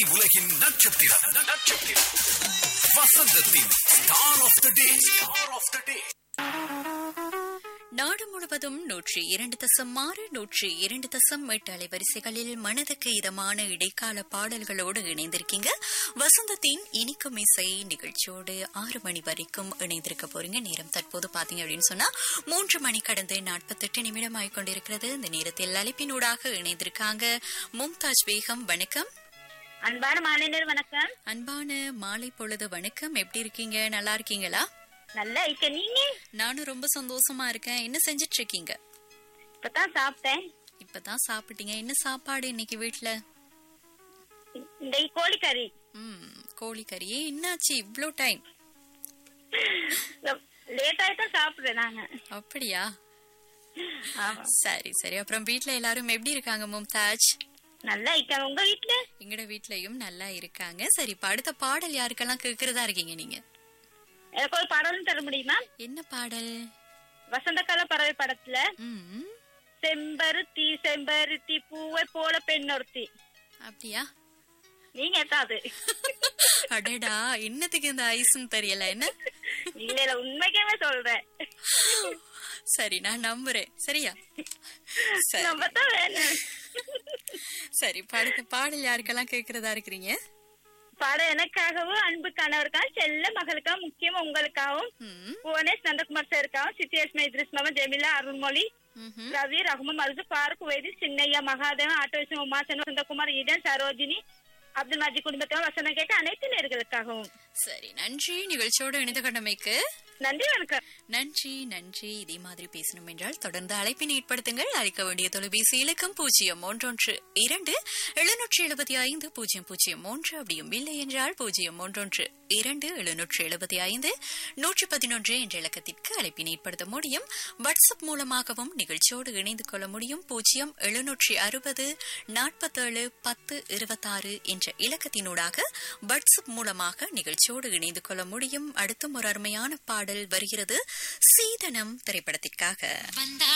திரை உலகின் நட்சத்திரம் நட்சத்திரம் வசந்தத்தின் star of the day star of the day நாடு முழுவதும் நூற்றி இரண்டு தசம் ஆறு நூற்றி இரண்டு தசம் எட்டு அலைவரிசைகளில் மனதுக்கு இதமான இடைக்கால பாடல்களோடு இணைந்திருக்கீங்க வசந்தத்தின் இனிக்கும் இசை நிகழ்ச்சியோடு ஆறு மணி வரைக்கும் இணைந்திருக்க போறீங்க நேரம் தற்போது பாத்தீங்க அப்படின்னு சொன்னா மூன்று மணி கடந்து நாற்பத்தெட்டு நிமிடம் ஆகிக்கொண்டிருக்கிறது இந்த நேரத்தில் அழைப்பினூடாக இணைந்திருக்காங்க மும்தாஜ் பேகம் வணக்கம் அன்பான மாநிலர் வணக்கம் அன்பான மாலை பொழுது வணக்கம் எப்படி இருக்கீங்க நல்லா இருக்கீங்களா நல்லா இருக்க நீங்க நானும் ரொம்ப சந்தோஷமா இருக்கேன் என்ன செஞ்சிட்டு இருக்கீங்க இப்பதான் சாப்பிட்டேன் இப்பதான் சாப்பிட்டீங்க என்ன சாப்பாடு இன்னைக்கு வீட்ல இந்த கோழிக்கறி ம் கோழிக்கறி ஏன் என்னாச்சு இவ்ளோ டைம் லேட் ஆயிதான் சாப்பிடுறேன் நாங்க அப்படியா ஆமா. சரி சரி அப்புறம் வீட்ல எல்லாரும் எப்படி இருக்காங்க மும்தாஜ் நல்லா இருக்காங்க உங்க வீட்டுல எங்கட வீட்லயும் நல்லா இருக்காங்க சரி இப்ப அடுத்த பாடல் யாருக்கெல்லாம் கேக்குறதா இருக்கீங்க நீங்க எனக்கு ஒரு பாடலும் தர முடியுமா என்ன பாடல் வசந்த கால பறவை படத்துல ம் செம்பருத்தி செம்பருத்தி பூவை போல பெண்ணொருத்தி அப்படியா நீங்க எத்தாது அடடா என்னத்துக்கு இந்த ஐஸ்ன்னு தெரியல என்ன இல்ல இல்ல உண்மைக்குமே சொல்றேன் சரி நான் நம்புறேன் சரியா சரி நம்ம தான் வேணும் சரி இப்ப அடுத்த பாடல் யாருக்கெல்லாம் கேக்குறதா இருக்கிறீங்க பாடம் எனக்காகவும் அன்பு கணவருக்காகவும் செல்ல மகளுக்காகவும் முக்கியமா உங்களுக்காகவும் ம் புவனேஷ் நந்தகுமார் சாருக்காகவும் சித்தியஸ்மா இத்ரிஸ் மாமா ஜெமிலா அருள்மொழி ம்ஹும். ரவி ரகுமன் மருது பாருக்கு வேதி சின்னையா மகாதேவன் ஆட்டோவிசம் உமாசன் வசந்தகுமார் ஈடன் சரோஜினி அப்துல் மாஜி குடும்பத்தினர் வசனம் கேட்க அனைத்து நேர்களுக்காகவும் சரி நன்றி நிகழ்ச்சியோடு இணைந்து கொண்டமைக்கு நன்றி வணக்கம் நன்றி நன்றி இதே மாதிரி பேசணும் என்றால் தொடர்ந்து அழைப்பினை ஏற்படுத்துங்கள் அழைக்க வேண்டிய தொலைபேசி இலக்கம் பூஜ்ஜியம் ஒன்றொன்று இரண்டு எழுநூற்றி எழுபத்தி ஐந்து பூஜ்ஜியம் பூஜ்ஜியம் மூன்று அப்படியும் இல்லை என்றால் பூஜ்ஜியம் ஒன்றொன்று இரண்டு எழுநூற்றி எழுபத்தி ஐந்து நூற்றி பதினொன்று என்ற இலக்கத்திற்கு அழைப்பினை ஏற்படுத்த முடியும் வாட்ஸ்அப் மூலமாகவும் நிகழ்ச்சியோடு இணைந்து கொள்ள முடியும் பூஜ்ஜியம் எழுநூற்றி அறுபது நாற்பத்தேழு பத்து இருபத்தாறு என்ற இலக்கத்தினூடாக வாட்ஸ்அப் மூலமாக நிகழ்ச்சியோடு இணைந்து கொள்ள முடியும் அடுத்தும் ஒரு அருமையான பாடல் வருகிறது சீதனம் திரைப்படத்திற்காக